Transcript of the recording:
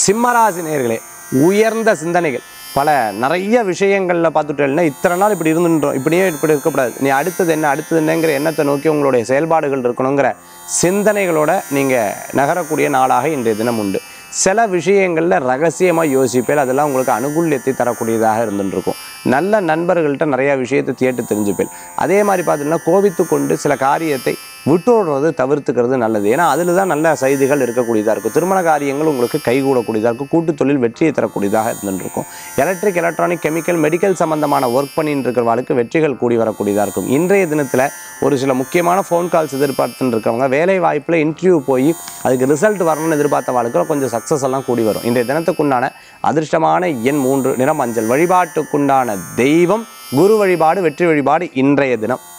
சிம்மராசி நேர்களே உயர்ந்த சிந்தனைகள் பல நிறைய விஷயங்களில் பார்த்துட்டேன்னா இத்தனை நாள் இப்படி இருந்துன்றோம் இப்படியே இப்படி இருக்கக்கூடாது நீ அடுத்தது என்ன அடுத்தது என்னங்கிற எண்ணத்தை நோக்கி உங்களுடைய செயல்பாடுகள் இருக்கணுங்கிற சிந்தனைகளோட நீங்கள் நகரக்கூடிய நாளாக இன்றைய தினம் உண்டு சில விஷயங்களில் ரகசியமாக யோசிப்பேன் அதெல்லாம் உங்களுக்கு அனுகூல்யத்தை தரக்கூடியதாக இருந்துருக்கும் நல்ல நண்பர்கள்ட்ட நிறைய விஷயத்தை கேட்டு தெரிஞ்சுப்பேன் அதே மாதிரி பார்த்தீங்கன்னா கோபித்து கொண்டு சில காரியத்தை விட்டோடுறது தவிர்த்துக்கிறது நல்லது ஏன்னா அதில் தான் நல்ல செய்திகள் இருக்கக்கூடியதாக இருக்கும் திருமண காரியங்கள் உங்களுக்கு கைகூடக்கூடியதாக இருக்கும் கூட்டு தொழில் வெற்றியை தரக்கூடியதாக இருந்துருக்கும் எலக்ட்ரிக் எலக்ட்ரானிக் கெமிக்கல் மெடிக்கல் சம்பந்தமான ஒர்க் பண்ணிட்டு இருக்கிறவங்களுக்கு வெற்றிகள் கூடி வரக்கூடியதாக இருக்கும் இன்றைய தினத்தில் ஒரு சில முக்கியமான ஃபோன் கால்ஸ் எதிர்பார்த்துட்டு இருக்கவங்க வேலை வாய்ப்பில் இன்டர்வியூ போய் அதுக்கு ரிசல்ட் வரணும்னு எதிர்பார்த்த வாழ்க்கை கொஞ்சம் சக்ஸஸ் எல்லாம் கூடி வரும் இன்றைய தினத்துக்குண்டான அதிர்ஷ்டமான எண் மூன்று நிறம் மஞ்சள் வழிபாட்டுக்குண்டான தெய்வம் குரு வழிபாடு வெற்றி வழிபாடு இன்றைய தினம்